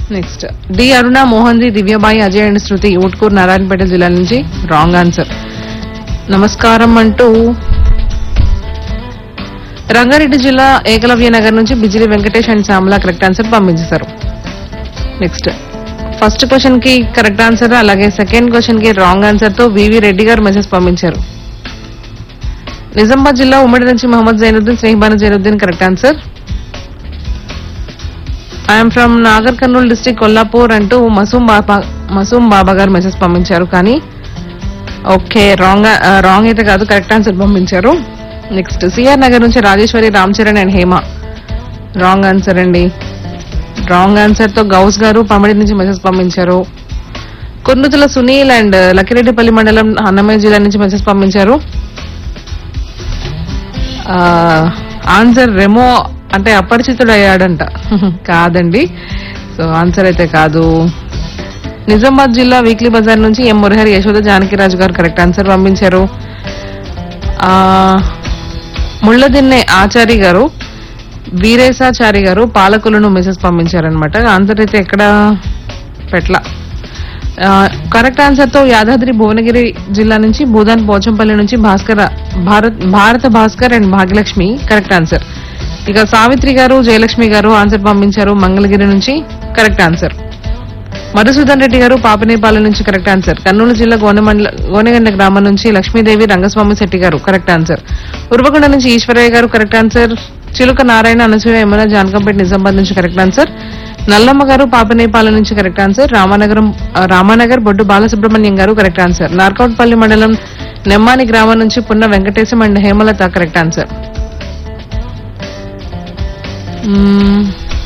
Next D Aruna Mohan G Divyabai Ajay and Shruti Utkur Narayanpet జిల్లా నుంచి wrong answer నమస్కారం అంటూ రంగారెడ్డి జిల్లా ఏకలవ్య నగర్ నుంచి Bijili Venkatesh and Shyamala correct answer పంపించేశారు నెక్స్ట్ ఫస్ట్ క్వశ్చన్ కి కరెక్ట్ ఆన్సర్ అలాగే సెకండ్ క్వశ్చన్ కి రాంగ్ ఆన్సర్ తో వివి రెడ్డి గారు మెసేజ్ పంపించారు నిజామాబాద్ జిల్లా ఉమ్మడి నుంచి Mohammed Zainuddin Snehibanu Zainuddin correct answer I'm from Nagar Kurnool district Kollapur అంటూ మసూమ్ బాబా మసూమ్ బాబా గారు మెసేజ్ పంపించారు కానీ ఓకే రాంగ్ రాంగ్ అయితే కాదు కరెక్ట్ ఆన్సర్ పంపించారు నెక్స్ట్ సిఆర్ నగర్ నుంచి Rajeshwari Ram Charan and Hema wrong answer అండి రాంగ్ ఆన్సర్ తో గౌస్ గారు పమిడి నుంచి మెసేజ్ పంపించారు కుర్నుతుల సునీల్ అండ్ లక్కిరెడ్డిపల్లి మండలం అన్నమయ్య జిల్లా నుంచి మెసేజ్ పంపించారు ఆ, ఆన్సర్ రెమో అంటే అపరిచితుడు అయ్యాడంట కాదండి సో ఆన్సర్ అయితే కాదు నిజామాబాద్ జిల్లా వీక్లీ బజార్ నుంచి ఎం మురహరి యశోద జానకిరాజు గారు కరెక్ట్ ఆన్సర్ పంపించారు ఆ, ముళ్ళదిన్నె ఆచారి గారు వీరేశాచారి గారు పాలకులను మెసేజ్ పంపించారనమాట ఆన్సర్ అయితే ఎక్కడ పెట్ల కరెక్ట్ ఆన్సర్ తో యాదాద్రి భువనగిరి జిల్లా నుంచి భూదాన్ పోచంపల్లి నుంచి Bhaskara Bharat Bharata Bhaskar and Bhagyalakshmi correct answer ఇక సావిత్రి గారు జయలక్ష్మి గారు ఆన్సర్ పంపించారు మంగళగిరి నుంచి కరెక్ట్ ఆన్సర్ మధుసూదన్ రెడ్డి గారు పాపనేపాలెం నుంచి కరెక్ట్ ఆన్సర్ కర్నూలు జిల్లా గోనెమండల గోనెగండ గ్రామం నుంచి లక్ష్మీదేవి రంగస్వామి శెట్టి గారు కరెక్ట్ ఆన్సర్ ఉర్వకొండ నుంచి ఈశ్వరయ్య గారు కరెక్ట్ ఆన్సర్ చిలుక నారాయణ అనసూయ యమున జానకంపేట నిజామాబాద్ నుంచి కరెక్ట్ ఆన్సర్ నల్లమ్మ గారు పాపనేపాలెం నుంచి కరెక్ట్ ఆన్సర్ రామానగరం ఆ, రామానగర్ బొడ్డు బాలసుబ్రహ్మణ్యం గారు కరెక్ట్ ఆన్సర్ నార్కౌట్పల్లి మండలం నెమ్మాని గ్రామం నుంచి Punna Venkatesham and Hemalatha correct answer hmm.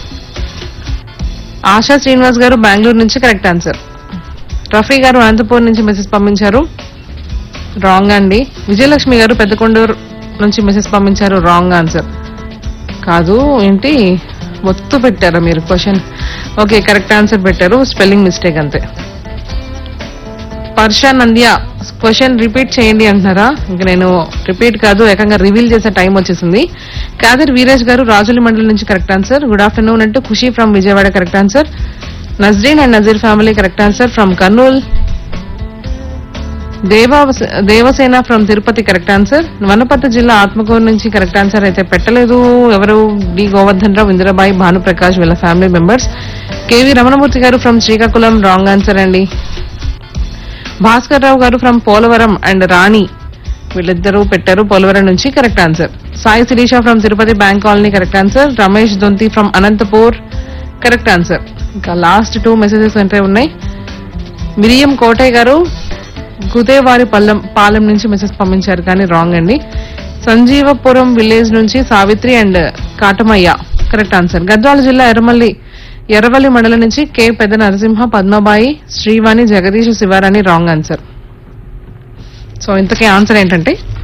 Asha Srinivas గారు బెంగళూరు నుంచి కరెక్ట్ ఆన్సర్ రఫీ గారు అనంతపూర్ నుంచి మెసేజ్ పంపించారు రాంగ్ అండి విజయలక్ష్మి గారు పెద్దకొండూరు నుంచి మెసేజ్ పంపించారు రాంగ్ ఆన్సర్ కాదు ఏంటి ఒత్తు పెట్టారా మీరు క్వశ్చన్ ఓకే కరెక్ట్ ఆన్సర్ పెట్టారు స్పెల్లింగ్ మిస్టేక్ అంతే పర్షా నంద్యా క్వశ్చన్ రిపీట్ చేయండి అంటున్నారా ఇంక నేను రిపీట్ కాదు ఏకంగా రివీల్ చేసే టైం వచ్చేసింది కాదర్ వీరేష్ గారు రాజులి మండలి నుంచి కరెక్ట్ ఆన్సర్ గుడ్ ఆఫ్టర్నూన్ అంటూ Khushi from Vijayawada correct answer Nazreen and Nazeer family correct answer from Kurnool Deva Devasena from Tirupati correct answer Wanaparthy జిల్లా ఆత్మకూరు నుంచి కరెక్ట్ ఆన్సర్ అయితే పెట్టలేదు ఎవరు డి గోవర్ధన్ రావు ఇందిరాబాయి భానుప్రకాష్ వీళ్ళ ఫ్యామిలీ మెంబర్స్ కేవీ రమణమూర్తి గారు ఫ్రమ్ శ్రీకాకుళం రాంగ్ ఆన్సర్ అండి భాస్కర్ రావు గారు ఫ్రమ్ పోలవరం అండ్ రాణి వీళ్ళిద్దరూ పెట్టారు పోలవరం నుంచి correct answer Sai Sirisha from Tirupati bank colony correct answer Ramesh Donthi from Anantapur correct answer ఇంకా లాస్ట్ టూ మెసేజెస్ అంటే ఉన్నాయి మిరియం కోటయ్య గారు గుదేవారి పల్లెం పాలెం నుంచి మెసేజ్ పంపించారు కానీ రాంగ్ అండి సంజీవపురం విలేజ్ నుంచి Savitri and Katamayya correct answer Gadwal జిల్లా ఎర్రమల్లి ఎర్రవల్లి మండలం నుంచి K Pedda Narasimha Padmabai Srivani Jagadish Sivarani wrong answer so ఇంతకీ ఆన్సర్ ఏంటంటే